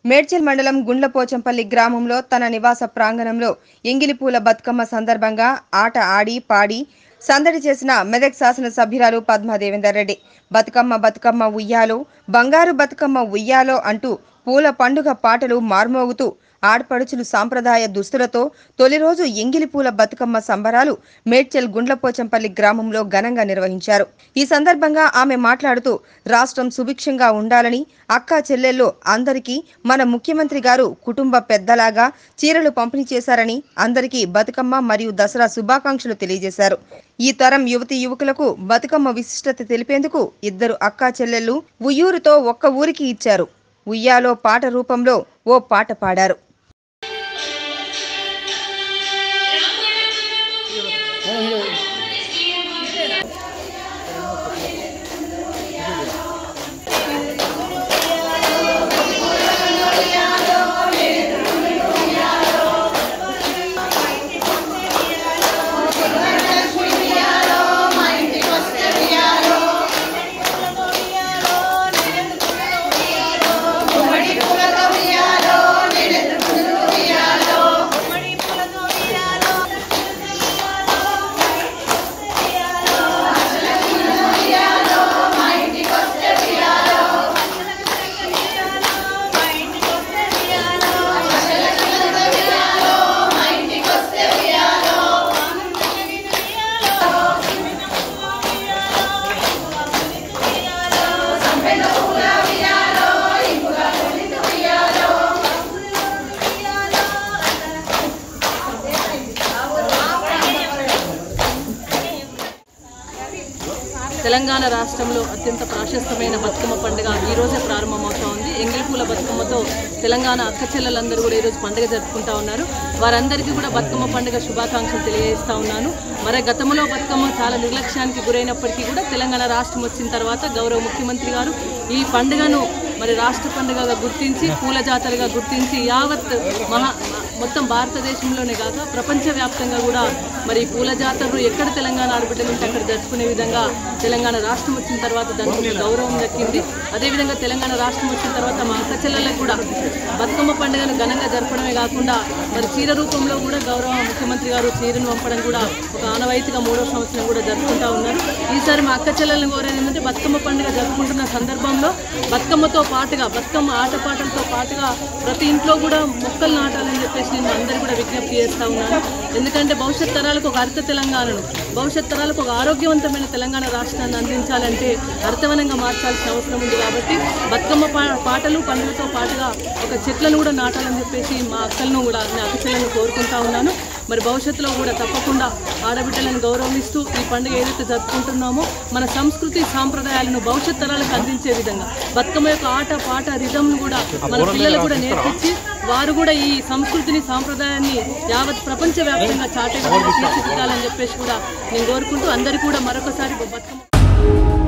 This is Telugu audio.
మేడ్చల్ మండలం గుండ్లపోచంపల్లి గ్రామంలో తన నివాస ప్రాంగణంలో ఎంగిలిపూల బతుకమ్మ సందర్భంగా ఆట ఆడి పాడి సందడి చేసిన మెదక్ శాసన సభ్యురాలు పద్మా దేవేందర్ రెడ్డి బతుకమ్మ బతుకమ్మ ఉయ్యాలో బంగారు బతుకమ్మ ఉయ్యాలో అంటూ పూల పండుగ పాటలు మార్మోగుతూ ఆడపడుచులు సాంప్రదాయ దుస్తులతో తొలి రోజు ఎంగిలి పూల బతుకమ్మ సంబరాలు మేడ్చల్ గుండ్లపోచంపల్లి గ్రామంలో ఘనంగా నిర్వహించారు ఈ సందర్భంగా ఆమె మాట్లాడుతూ రాష్ట్రం సుభిక్షంగా ఉండాలని అక్క చెల్లెళ్ళు అందరికీ మన ముఖ్యమంత్రి గారు కుటుంబ పెద్దలాగా చీరలు పంపిణీ చేశారని అందరికీ బతుకమ్మ మరియు దసరా శుభాకాంక్షలు తెలియజేశారు ఈ తరం యువతి యువకులకు బతుకమ్మ విశిష్టత తెలిపేందుకు ఇద్దరు అక్కా చెల్లెళ్ళు ఉయ్యూరుతో ఒక్క ఊరికి ఇచ్చారు ఉయ్యాలో పాట రూపంలో ఓ పాట పాడారు తెలంగాణ రాష్ట్రంలో అత్యంత ప్రాశస్తమైన బతుకమ్మ పండుగ ఈ రోజే ప్రారంభమవుతా ఉంది ఎంగిలిపూల బతుకమ్మతో తెలంగాణ అక్క చెల్లెలందరూ కూడా ఈరోజు పండుగ జరుపుకుంటా ఉన్నారు వారందరికీ కూడా బతుకమ్మ పండుగ శుభాకాంక్షలు తెలియజేస్తా ఉన్నాను మరి గతంలో బతుకమ్మ చాలా నిర్లక్ష్యానికి గురైనప్పటికీ కూడా తెలంగాణ రాష్ట్రం వచ్చిన తర్వాత గౌరవ ముఖ్యమంత్రి గారు ఈ పండుగను మరి రాష్ట్ర పండుగగా గుర్తించి పూల జాతరగా గుర్తించి యావత్ మహా మొత్తం భారతదేశంలోనే కాక ప్రపంచవ్యాప్తంగా కూడా మరి పూల జాతరలు ఎక్కడ తెలంగాణ ఆడబిడ్డలు ఉంటే అక్కడ జరుపుకునే విధంగా తెలంగాణ రాష్ట్రం వచ్చిన తర్వాత దానికి ఒక గౌరవం దక్కింది అదేవిధంగా తెలంగాణ రాష్ట్రం వచ్చిన తర్వాత మా అక్క చెల్లెళ్ళకు కూడా బతుకమ్మ పండుగను ఘనంగా జరపడమే కాకుండా మరి చీర రూపంలో కూడా గౌరవ ముఖ్యమంత్రి గారు చీరను పంపడం కూడా ఒక ఆనవాయితీగా మూడో సంవత్సరం కూడా జరుపుకుంటా ఉన్నారు ఈసారి మా అక్క చెల్లెలను కోరేది ఏంటంటే బతుకమ్మ పండుగ జరుపుకుంటున్న సందర్భంలో బతుకమ్మతో పాటుగా బతుకమ్మ ఆటపాటలతో పాటుగా ప్రతి ఇంట్లో కూడా మొక్కలు నాటాలని చెప్పేసి నేను అందరికీ కూడా విజ్ఞప్తి చేస్తా ఉన్నాను ఎందుకంటే భవిష్యత్ తరాలకు ఒక హరిత తెలంగాణను భవిష్యత్ తరాలకు ఒక ఆరోగ్యవంతమైన తెలంగాణ రాష్ట్రాన్ని అందించాలంటే హరితవనంగా మార్చాల్సిన అవసరం ఉంది కాబట్టి బతుకమ్మ పా- పాటలు పండుగతో పాటుగా ఒక చెట్లను కూడా నాటాలని చెప్పేసి మా అక్కలను కూడా నా అక్క చెల్లెలను కోరుకుంటా ఉన్నాను మరి భవిష్యత్తులో కూడా తప్పకుండా ఆడబిడ్డలను గౌరవిస్తూ ఈ పండుగ ఏదైతే జరుపుకుంటున్నామో మన సంస్కృతి సాంప్రదాయాలను భవిష్యత్ తరాలకు అందించే విధంగా బతుకమ్మ యొక్క ఆట పాట రిధంను కూడా మన పిల్లలకు కూడా నేర్పించి వారు కూడా ఈ సంస్కృతిని సాంప్రదాయాన్ని యావత్ ప్రపంచ వ్యాప్తంగా చాటే విధంగా తీర్చిదిద్దాలని చెప్పేసి కూడా నేను కోరుకుంటూ అందరికీ కూడా మరొకసారి బతుకమ్మ